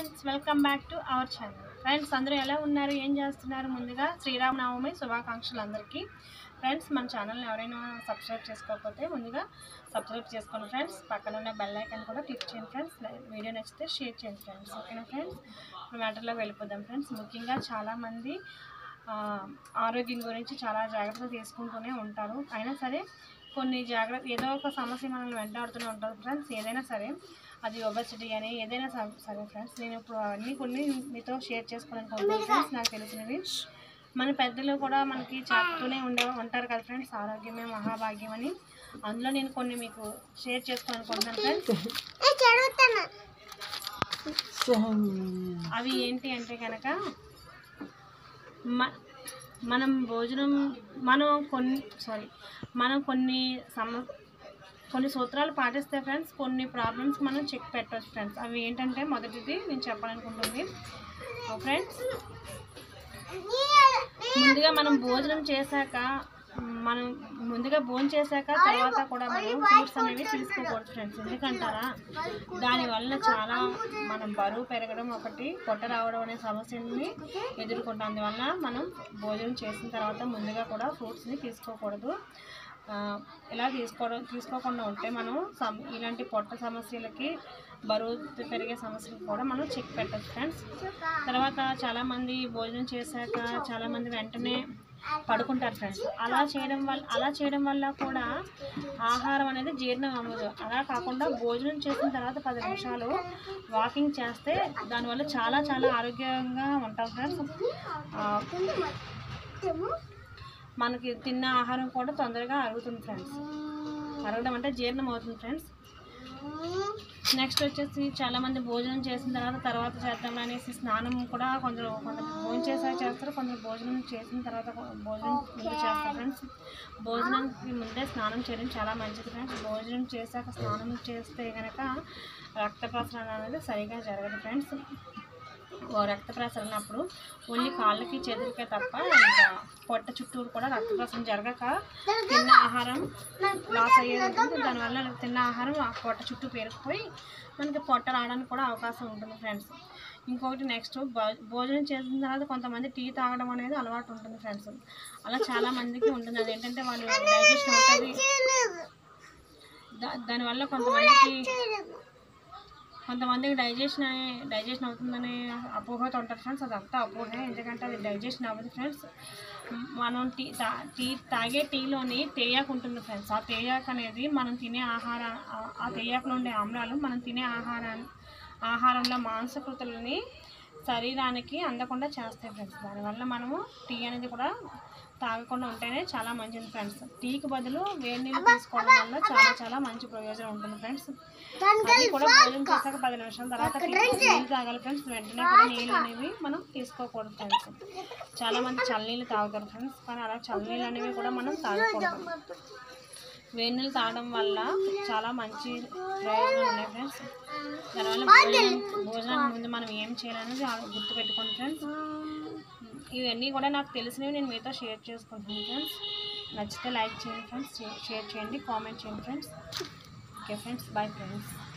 friends welcome back to our channel friends అందరూ ఎలా ఉన్నారు ఏం చేస్తున్నారు ముందుగా శ్రీరామనవమి శుభాకాంక్షలు అందరికీ ఫ్రెండ్స్ మన ఛానల్ని ఎవరైనా సబ్స్క్రైబ్ చేసుకోకపోతే ముందుగా సబ్స్క్రైబ్ చేసుకోండి ఫ్రెండ్స్ పక్కన ఉన్న బెల్ ఐకాన్ కూడా క్లిక్ చేయండి ఫ్రెండ్స్ వీడియో నచ్చితే షేర్ చేయండి ఫ్రెండ్స్ ఓకేనా ఫ్రెండ్స్ ఇప్పుడు మ్యాటర్లో వెళ్ళిపోదాం ఫ్రెండ్స్ ముఖ్యంగా చాలామంది ఆ, ఆరోగ్యం గురించి చాలా జాగ్రత్తలు తీసుకుంటూనే ఉంటారు అయినా సరే కొన్ని జాగ్రత్త ఏదో ఒక సమస్య మనల్ని వెంటాడుతూనే ఉంటుంది ఫ్రెండ్స్ ఏదైనా సరే అది ఒబెసిటీ అని ఏదైనా స- సరే ఫ్రెండ్స్ నేను ఇప్పుడు అన్నీ కొన్ని మీతో షేర్ చేసుకోవాలనుకుంటున్నాను ఫ్రెండ్స్ నాకు తెలిసినవి మన పెద్దలు కూడా మనకి చెప్తూనే ఉండే ఉంటారు కదా ఫ్రెండ్స్ ఆరోగ్యమే మహాభాగ్యం అని అందులో నేను కొన్ని మీకు షేర్ చేసుకోవాలనుకుంటున్నాను ఫ్రెండ్స్ అవి ఏంటి అంటే కనుక మ- మనం భోజనం మనం కొన్ని సారీ మనం కొన్ని సమ కొన్ని సూత్రాలు పాటిస్తే ఫ్రెండ్స్ కొన్ని ప్రాబ్లమ్స్ మనం చెక్ పెట్టవచ్చు ఫ్రెండ్స్ అవి ఏంటంటే మొదటిది నేను చెప్పాలనుకుంటుంది ఫ్రెండ్స్ ముందుగా మనం భోజనం చేశాక మనం ముందుగా భోజనం చేశాక తర్వాత కూడా మనం ఫ్రూట్స్ అనేవి తీసుకోకూడదు ఫ్రెండ్స్ ఎందుకంటారా దానివల్ల చాలా మనం బరువు పెరగడం ఒకటి పొట్ట రావడం అనే సమస్యని ఎదుర్కొంటాం అందువల్ల మనం భోజనం చేసిన తర్వాత ముందుగా కూడా ఫ్రూట్స్ని తీసుకోకూడదు ఆ, ఇలా తీసుకోవడం తీసుకోకుండా ఉంటే మనం సమ్ ఇలాంటి పొట్ట సమస్యలకి బరువు పెరిగే సమస్యలకు కూడా మనం చెక్ పెట్టచ్చు ఫ్రెండ్స్ తర్వాత చాలామంది భోజనం చేశాక చాలామంది వెంటనే పడుకుంటారు ఫ్రెండ్స్ అలా చేయడం వల్ల అలా చేయడం వల్ల కూడా ఆహారం అనేది జీర్ణం అవ్వదు అలా కాకుండా భోజనం చేసిన తర్వాత పది నిమిషాలు వాకింగ్ చేస్తే దానివల్ల చాలా చాలా ఆరోగ్యంగా ఉంటాం ఫ్రెండ్స్ ఆ, మనకి తిన్న ఆహారం కూడా తొందరగా అరుగుతుంది ఫ్రెండ్స్ అరగడం అంటే జీర్ణం అవుతుంది ఫ్రెండ్స్ నెక్స్ట్ వచ్చేసి చాలా మంది భోజనం చేసిన తర్వాత తర్వాత చేద్దాం అనేసి స్నానం కూడా కొందరు కొందరు భోజనం చేసాక చేస్తారు కొందరు భోజనం చేసిన తర్వాత కొ- భోజనం ముందు చేస్తారు ఫ్రెండ్స్ భోజనానికి ముందే స్నానం చేయడం చాలా మంచిది ఫ్రెండ్స్ భోజనం చేశాక స్నానం చేస్తే కనుక రక్త ప్రసరణ అనేది సరిగా జరగదు ఫ్రెండ్స్ ఓ రక్త ప్రసరణ అప్పుడు ఓన్లీ కాళ్ళకి చేతులకే తప్ప ఇంకా పొట్ట చుట్టూరు కూడా రక్త ప్రసరణ జరగక తిన్న ఆహారం లాస్ అయ్యేది ఉంటుంది దానివల్ల తిన్న ఆహారం ఆ పొట్ట చుట్టూ పేరుకుపోయి మనకి పొట్ట రావడానికి కూడా అవకాశం ఉంటుంది ఫ్రెండ్స్ ఇంకొకటి నెక్స్ట్ భోజనం చేసిన తర్వాత కొంతమంది టీ తాగడం అనేది అలవాటు ఉంటుంది ఫ్రెండ్స్ అలా చాలా మందికి ఉంటుంది అదేంటంటే వాళ్ళు డైజెషన్ అవుతుంది దా- దానివల్ల కొంతమందికి కొంతమందికి డైజెషన్ అనే- డైజెషన్ అవుతుందనే అపోహతో ఉంటారు ఫ్రెండ్స్ అదంతా అపోహే ఎందుకంటే అది డైజెషన్ అవ్వదు ఫ్రెండ్స్ మనం టీ తా టీ తాగే టీలోని తేయాకు ఉంటుంది ఫ్రెండ్స్ ఆ తేయాకు అనేది మనం తినే ఆహార ఆ- ఆ తేయాకులో ఉండే ఆమ్లాలు మనం తినే ఆహారాన్ని ఆహారంలో మాంసకృతులని శరీరానికి అందకుండా చేస్తాయి ఫ్రెండ్స్ దానివల్ల మనము టీ అనేది కూడా తాగకుండా ఉంటేనే చాలా మంచిది ఫ్రెండ్స్ టీకి బదులు వేడి నీళ్ళు తీసుకోవడం వల్ల చాలా చాలా మంచి ప్రయోజనం ఉంటుంది ఫ్రెండ్స్ అది కూడా భోజనం చేశాక పది నిమిషాల తర్వాత టీ- నీళ్ళు తాగాలి ఫ్రెండ్స్ వెంటనే కూడా నీళ్ళు అనేవి మనం తీసుకోకూడదు ఫ్రెండ్స్ చాలా మంది చల్లనీళ్ళు తాగుతారు ఫ్రెండ్స్ కానీ అలా చల్లనీళ్ళు అనేవి కూడా మనం తాగకూడదు వేడి నీళ్ళు తాగడం వల్ల చాలా మంచి ప్రయోజనాలు ఉన్నాయి ఫ్రెండ్స్ దానివల్ల భోజనం భోజనానికి ముందు మనం ఏం చేయాలనేది ఆ- గుర్తుపెట్టుకోండి ఫ్రెండ్స్ ఇవన్నీ కూడా నాకు తెలిసినవి నేను మీతో షేర్ చేసుకుంటున్నాను ఫ్రెండ్స్ నచ్చితే లైక్ చేయండి ఫ్రెండ్స్ షేర్ చేయండి కామెంట్ చేయండి friends okay friends bye friends